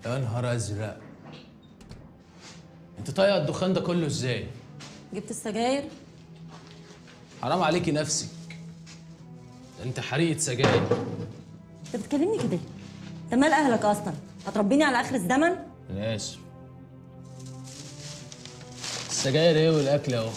يا نهار ازرق انت طايقه الدخان ده كله ازاي جبت السجاير حرام عليكي نفسك ده انت حريقه سجاير انت بتكلمني كده انت مال اهلك اصلا هتربيني على اخر الزمن انا اسف السجاير ايه والاكل اهو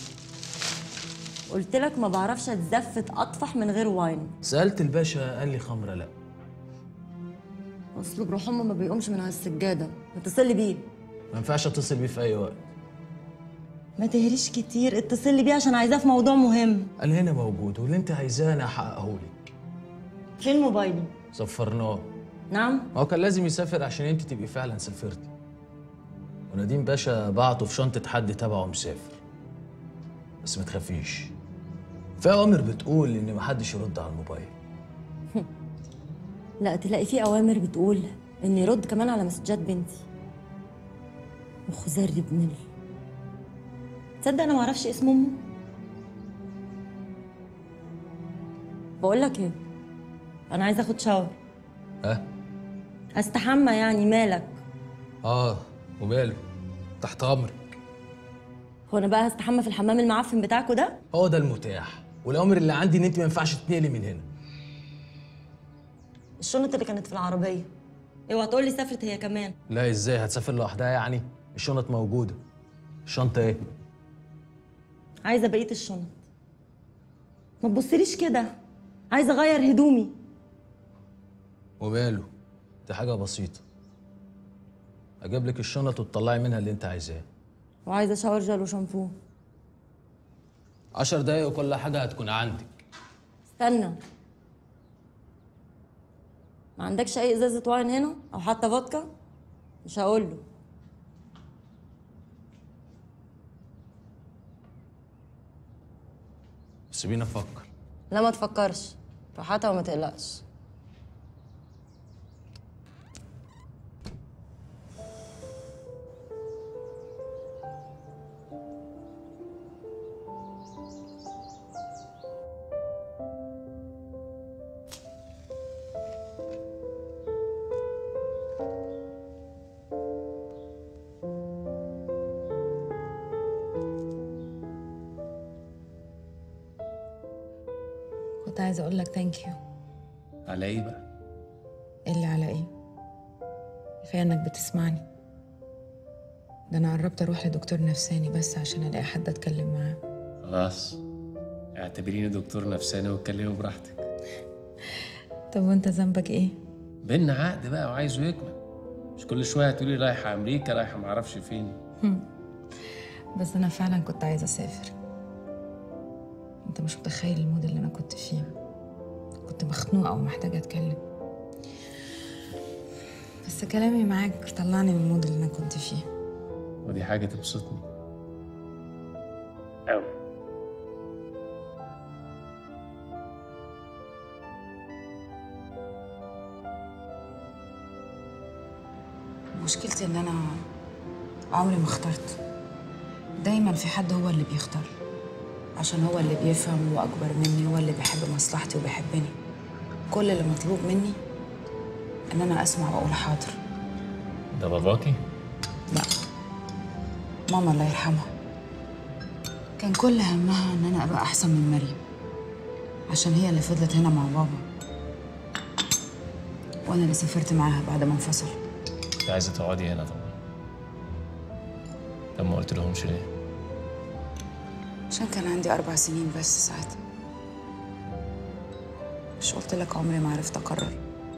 قلت لك ما بعرفش اتزفت اطفح من غير واين سالت الباشا قال لي خمره لا اصل بروح امه ما بيقومش من على السجاده اتصل لي بيه ما ينفعش اتصل بيه في اي وقت ما تهريش كتير اتصل لي بيه عشان عايزاه في موضوع مهم قال هنا موجود واللي انت عايزاه انا هحققه لك فين موبايلي صفرناه نعم هو كان لازم يسافر عشان انت تبقي فعلا سافرتي ونديم باشا بعته في شنطة حد تبعه مسافر بس ما تخافيش في أوامر بتقول إن محدش يرد على الموبايل لا تلاقي في اوامر بتقول ان يرد كمان على مسجات بنتي وخزري ابن ال تصدق انا ما اعرفش اسم امه بقول لك ايه انا عايزه اخد شاور ها؟ استحمى يعني مالك آه وماله تحت أمرك هو انا بقى هستحمى في الحمام المعفن بتاعكوا ده هو ده المتاح والأوامر اللي عندي إن أنت ما ينفعش تتنقلي من هنا الشنط اللي كانت في العربيه اوعى تقول لي سافرت هي كمان لا إزاي هتسافر لوحدها يعني الشنط موجودة الشنطة إيه؟ عايزه بقيه الشنط ما تبصليش كده عايزه اغير هدومي وماله دي حاجة بسيطة أجيب لك الشنط وتطلعي منها اللي أنت عايزاه وعايزه شاور جل وشامبو عشر دقايق وكل حاجة هتكون عندك استنى ما عندكش اي ازازه واين هنا او حتى فودكا مش هقول له سيبيني أفكر لا ما تفكرش راحتها وما تقلقش كنت عايزه اقول لك ثانك يو على ايه بقى؟ اللي على ايه كفايه انك بتسمعني ده انا قربت اروح لدكتور نفساني بس عشان الاقي حد اتكلم معاه خلاص اعتبريني دكتور نفساني واتكلمي براحتك طب وانت ذنبك ايه بينا عقد بقى وعايزه يكمل مش كل شويه تقولي رايحه امريكا رايحه معرفش فين بس انا فعلا كنت عايزه اسافر انت مش متخيل المود اللي انا كنت فيه كنت مخنوقه ومحتاجه اتكلم بس كلامي معاك طلعني من المود اللي انا كنت فيه ودي حاجه تبسطني أوي مشكلتي ان انا عمري ما اخترت دايما في حد هو اللي بيختار عشان هو اللي بيفهم واكبر مني هو اللي بيحب مصلحتي وبيحبني كل اللي مطلوب مني ان انا اسمع واقول حاضر ده باباكي؟ لا ماما الله يرحمها كان كل همها ان انا ابقى احسن من مريم عشان هي اللي فضلت هنا مع بابا وانا اللي سافرت معاها بعد ما انفصل انت عايزه تقعدي هنا طبعا طب ما قلت لهمش ليه؟ عشان كان عندي أربع سنين بس ساعتها مش قلت لك عمري ما عرفت أقرر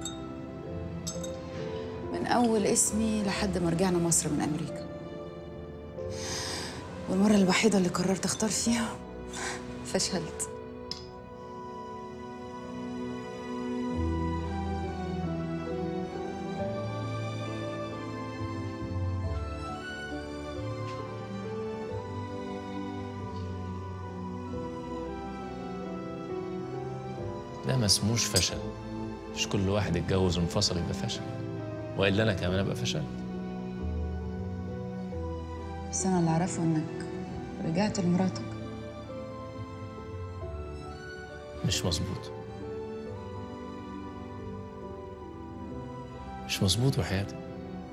من أول اسمي لحد ما رجعنا مصر من أمريكا والمرة الوحيدة اللي قررت أختار فيها فشلت ده ما اسموش فشل مش كل واحد اتجوز وانفصل يبقى فشل والا انا كمان ابقى فشل بس أنا اللي أعرفه إنك رجعت لمراتك مش مظبوط مش مظبوط وحياتي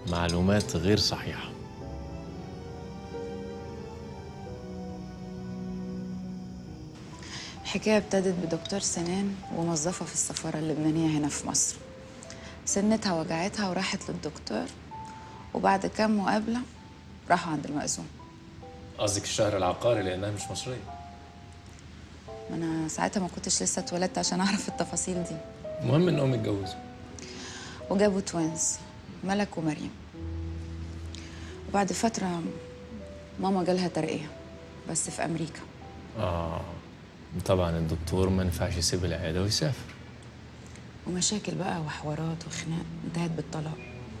معلومات غير صحيحة الحكاية ابتدت بدكتور سنان وموظفة في السفارة اللبنانية هنا في مصر سنتها وجعتها وراحت للدكتور وبعد كام مقابلة راحوا عند المأذون قصدك الشهر العقاري لأنها مش مصرية ما أنا ساعتها ما كنتش لسه اتولدت عشان أعرف التفاصيل دي المهم إنهم اتجوزوا وجابوا توينز ملك ومريم وبعد فترة ماما جالها ترقية بس في أمريكا آه طبعا الدكتور ما ينفعش يسيب العيادة ويسافر ومشاكل بقى وحوارات وخناق انتهت بالطلاق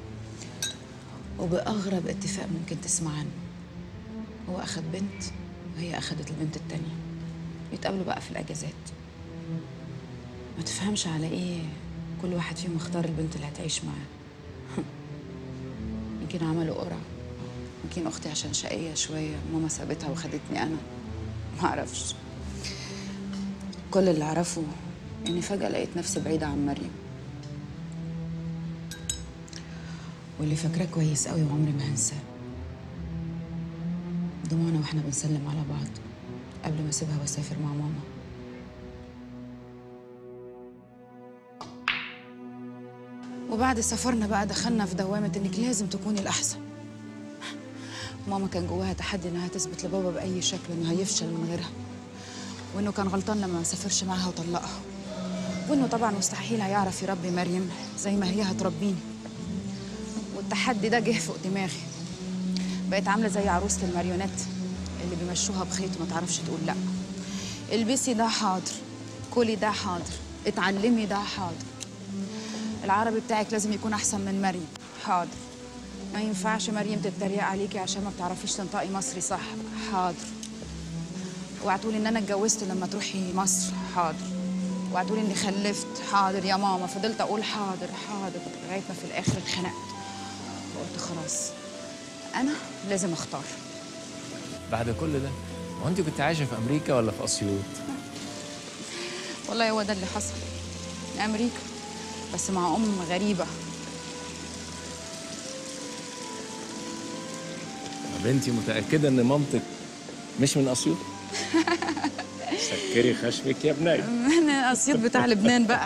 وبأغرب اتفاق ممكن تسمع عنه هو أخد بنت وهي أخدت البنت التانية يتقابلوا بقى في الأجازات ما تفهمش على إيه كل واحد فيهم اختار البنت اللي هتعيش معاه يمكن عملوا قرعة يمكن أختي عشان شقية شوية ماما سابتها وخدتني أنا ما أعرفش كل اللي أعرفه إني فجأة لقيت نفسي بعيدة عن مريم واللي فاكراه كويس قوي وعمري ما هنساه دموعنا واحنا بنسلم على بعض قبل ما اسيبها واسافر مع ماما وبعد سفرنا بقى دخلنا في دوامة إنك لازم تكوني الأحسن ماما كان جواها تحدي إنها تثبت لبابا بأي شكل إنه هيفشل من غيرها وإنه كان غلطان لما ما سافرش معاها وطلقها وإنه طبعا مستحيل هيعرف يربي مريم زي ما هي هتربيني والتحدي ده جه فوق دماغي بقيت عاملة زي عروسة الماريونات اللي بيمشوها بخيط وما تعرفش تقول لأ البسي ده حاضر كلي ده حاضر اتعلمي ده حاضر العربي بتاعك لازم يكون أحسن من مريم حاضر ما ينفعش مريم تتريق عليكي عشان ما بتعرفيش تنطقي مصري صح حاضر وعتولي ان انا اتجوزت لما تروحي مصر حاضر وعتولي اني خلفت حاضر يا ماما فضلت اقول حاضر حاضر لغايه ما في الاخر اتخنقت وقلت خلاص انا لازم اختار بعد كل ده هو أنت كنت عايشة في أمريكا ولا في أسيوط؟ والله هو ده اللي حصل امريكا بس مع ام غريبه بنتي متأكدة إن مامتك مش من أسيوط؟ سكري خشمك يا بني من اسيوط بتاع لبنان بقى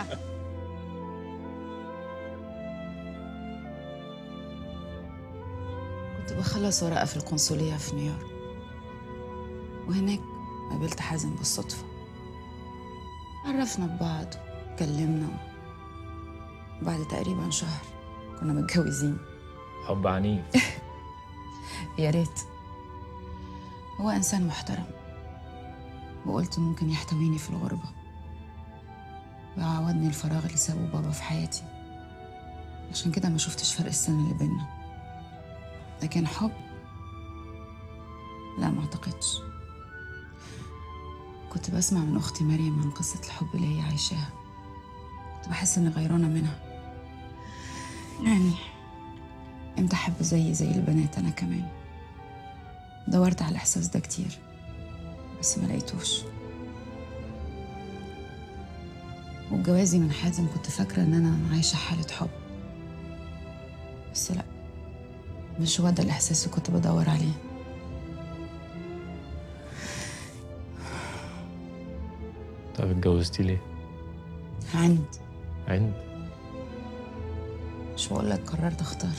كنت بخلص ورقة في القنصلية في نيويورك وهناك قابلت حازم بالصدفة عرفنا ببعض اتكلمنا وبعد تقريبا شهر كنا متجوزين حب عنيف يا ريت هو إنسان محترم وقلت ممكن يحتويني في الغربة ويعوضني الفراغ اللي سابه بابا في حياتي عشان كده ما شفتش فرق السن اللي بينا لكن حب لا ما اعتقدش كنت بسمع من اختي مريم عن قصة الحب اللي هي عايشاها كنت بحس اني غيرانة منها يعني امتى احب زي زي البنات انا كمان دورت على الاحساس ده كتير بس ما لقيتوش وبجوازي من حازم كنت فاكرة إن أنا عايشة حالة حب بس لأ مش هو ده الإحساس اللي كنت بدور عليه طب اتجوزتي ليه؟ عند عند مش بقول لك قررت اختار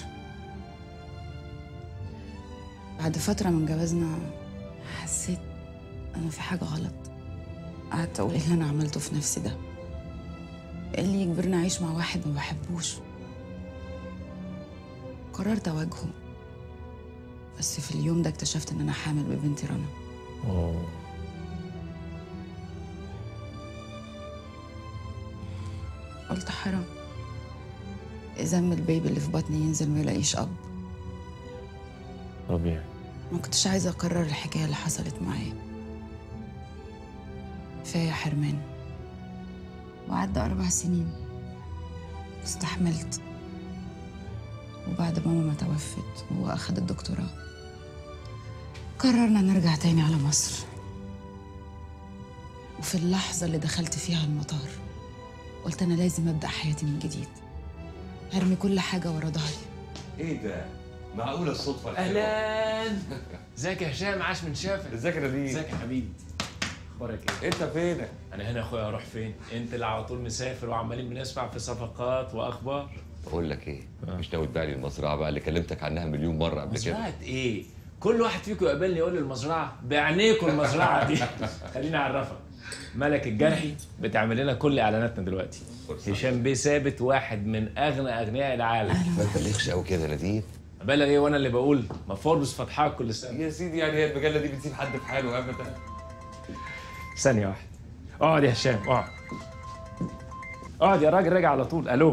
بعد فترة من جوازنا حسيت أنا في حاجة غلط قعدت أقول إيه اللي أنا عملته في نفسي ده إيه اللي يجبرني أعيش مع واحد ما بحبوش قررت أواجهه بس في اليوم ده اكتشفت إن أنا حامل ببنتي رنا أوه. قلت حرام ذم البيبي اللي في بطني ينزل ما يلاقيش أب طبيعي ما كنتش عايزة أكرر الحكاية اللي حصلت معايا كفاية حرمان وعدى أربع سنين استحملت وبعد ماما ما توفت وهو أخد الدكتوراه قررنا نرجع تاني على مصر وفي اللحظة اللي دخلت فيها المطار قلت أنا لازم أبدأ حياتي من جديد هرمي كل حاجة ورا ظهري ايه ده؟ معقوله الصدفه الحلوة. اهلا ازيك يا هشام عاش من شافك ازيك يا نبيل ازيك يا حبيبي اخبارك ايه انت فينك انا هنا يا اخويا اروح فين انت اللي على طول مسافر وعمالين بنسمع في صفقات واخبار بقول لك ايه مش ناوي تبيع لي المزرعه بقى اللي كلمتك عنها مليون مره قبل كده مزرعه ايه كل واحد فيكم يقابلني يقول لي المزرعه بعينيكم المزرعه دي خليني اعرفك ملك الجرحي بتعمل لنا كل اعلاناتنا دلوقتي فرصة. هشام بيه ثابت واحد من اغنى اغنياء العالم ما تبلغش قوي كده يا نديم ابلغ ايه وانا اللي بقول ما فوربس فتحها كل سنه يا سيدي يعني هي المجله دي بتسيب حد في حاله ابدا ثانيه واحده اقعد يا هشام اقعد اقعد يا راجل راجع على طول الو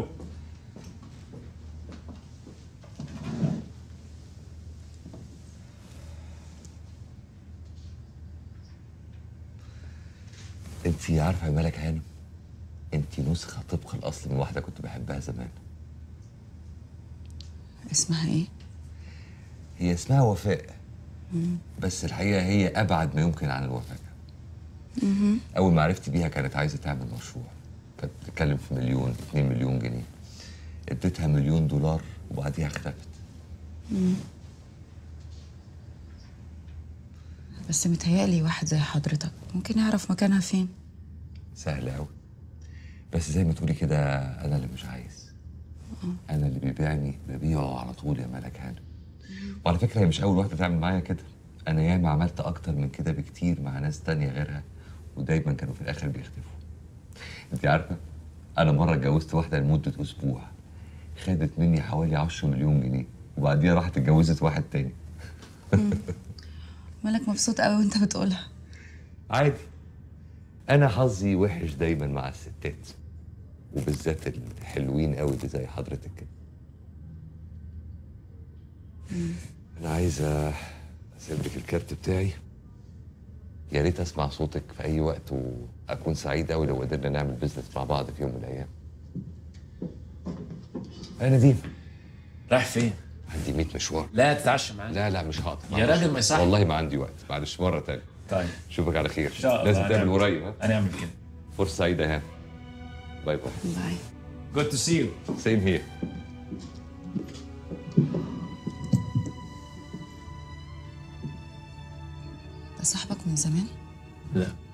انت عارفه يا ملك هانم انت نسخه طبق الاصل من واحده كنت بحبها زمان اسمها ايه؟ هي اسمها وفاء بس الحقيقه هي ابعد ما يمكن عن الوفاء اول ما عرفت بيها كانت عايزه تعمل مشروع كانت بتتكلم في مليون 2 مليون جنيه اديتها مليون دولار وبعديها اختفت بس متهيألي واحد زي حضرتك ممكن يعرف مكانها فين سهل قوي بس زي ما تقولي كده انا اللي مش عايز انا اللي بيبيعني ببيعه على طول يا ملك هانم وعلى فكره هي مش اول واحده تعمل معايا كده انا ياما عملت اكتر من كده بكتير مع ناس تانية غيرها ودايما كانوا في الاخر بيختفوا انت عارفه انا مره اتجوزت واحده لمده اسبوع خدت مني حوالي 10 مليون جنيه وبعديها راحت اتجوزت واحد تاني مالك مبسوط قوي وانت بتقولها عادي انا حظي وحش دايما مع الستات وبالذات الحلوين قوي اللي زي حضرتك كده انا عايز اسيب لك الكارت بتاعي يا ريت اسمع صوتك في اي وقت واكون سعيد قوي لو قدرنا نعمل بيزنس مع بعض في يوم من الايام يا نديم رايح فين عندي 100 مشوار لا تتعشى معانا لا لا مش هقدر يا راجل ما يصحش. والله ما عندي وقت معلش مره تانية طيب اشوفك على خير ان شاء الله لازم تعمل هنعمل قريب كده. ها هنعمل كده فرصه سعيده يا هان باي باي باي جود تو سي يو سيم هير ده صاحبك من زمان؟ لا